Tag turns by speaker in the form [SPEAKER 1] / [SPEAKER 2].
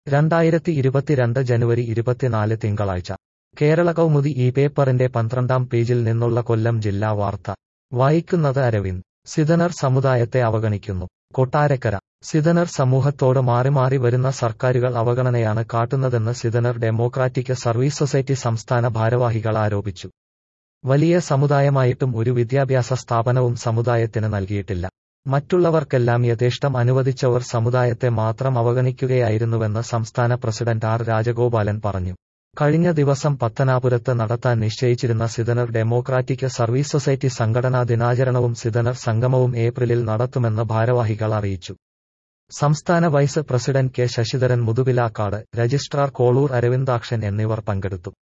[SPEAKER 1] രണ്ടായിരത്തി ഇരുപത്തിരണ്ട് ജനുവരി ഇരുപത്തിനാല് തിങ്കളാഴ്ച കേരള കൗമുദി ഈ പേപ്പറിന്റെ പന്ത്രണ്ടാം പേജിൽ നിന്നുള്ള കൊല്ലം ജില്ലാ വാർത്ത വായിക്കുന്നത് അരവിന്ദ് സിതനർ സമുദായത്തെ അവഗണിക്കുന്നു കൊട്ടാരക്കര സിതനർ സമൂഹത്തോട് മാറി മാറി വരുന്ന സർക്കാരുകൾ അവഗണനയാണ് കാട്ടുന്നതെന്ന് സിതനർ ഡെമോക്രാറ്റിക് സർവീസ് സൊസൈറ്റി സംസ്ഥാന ഭാരവാഹികൾ ആരോപിച്ചു വലിയ സമുദായമായിട്ടും ഒരു വിദ്യാഭ്യാസ സ്ഥാപനവും സമുദായത്തിന് നൽകിയിട്ടില്ല മറ്റുള്ളവർക്കെല്ലാം യഥേഷ്ടം അനുവദിച്ചവർ സമുദായത്തെ മാത്രം അവഗണിക്കുകയായിരുന്നുവെന്ന് സംസ്ഥാന പ്രസിഡന്റ് ആർ രാജഗോപാലൻ പറഞ്ഞു കഴിഞ്ഞ ദിവസം പത്തനാപുരത്ത് നടത്താൻ നിശ്ചയിച്ചിരുന്ന സിതനർ ഡെമോക്രാറ്റിക് സർവീസ് സൊസൈറ്റി സംഘടനാ ദിനാചരണവും സിതനർ സംഗമവും ഏപ്രിലിൽ നടത്തുമെന്ന് ഭാരവാഹികൾ അറിയിച്ചു സംസ്ഥാന vice president K Sasidharan Muthuvilakkad registrar Kolur Aravindakshan എന്നിവർ പങ്കെടുത്തു